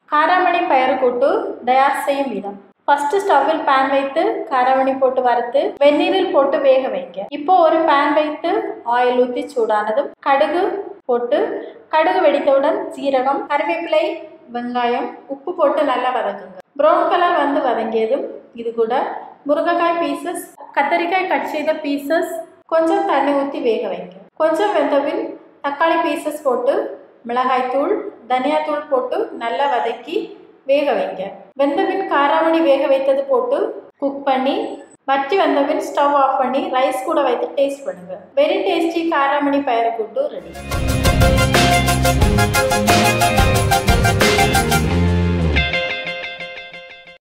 காராமணி பயறு கூட்டு தயார் செய்யும் விதம் ஃபர்ஸ்ட் ஸ்டவ்வில் பேன் வைத்து காராமணி போட்டு வறுத்து வெந்நீரில் போட்டு வேக வைங்க இப்போ ஒரு பேன் வைத்து ஆயில் ஊற்றி சூடானதும் கடுகு போட்டு கடுகு வெடித்தவுடன் சீரகம் கருவேப்பிலை வெங்காயம் உப்பு போட்டு நல்லா வதக்குங்க ப்ரௌன் கலர் வந்து வதங்கியதும் இது கூட முருங்கைக்காய் பீசஸ் கத்தரிக்காய் கட் செய்த பீசஸ் கொஞ்சம் தண்ணி ஊற்றி வேக வைங்க கொஞ்சம் வெந்தபின் தக்காளி பீசஸ் போட்டு மிளகாய்த்தூள் தனியாத்தூள் போட்டு நல்லா வதக்கி வேக வைங்க வெந்தபின் காராமணி வேக வைத்தது போட்டு குக் பண்ணி வற்றி வந்தபின் ஸ்டவ் ஆஃப் பண்ணி ரைஸ் கூட வைத்து டேஸ்ட் பண்ணுங்க வெரி டேஸ்டி காராமணி பயறு கூட்டு ரெடி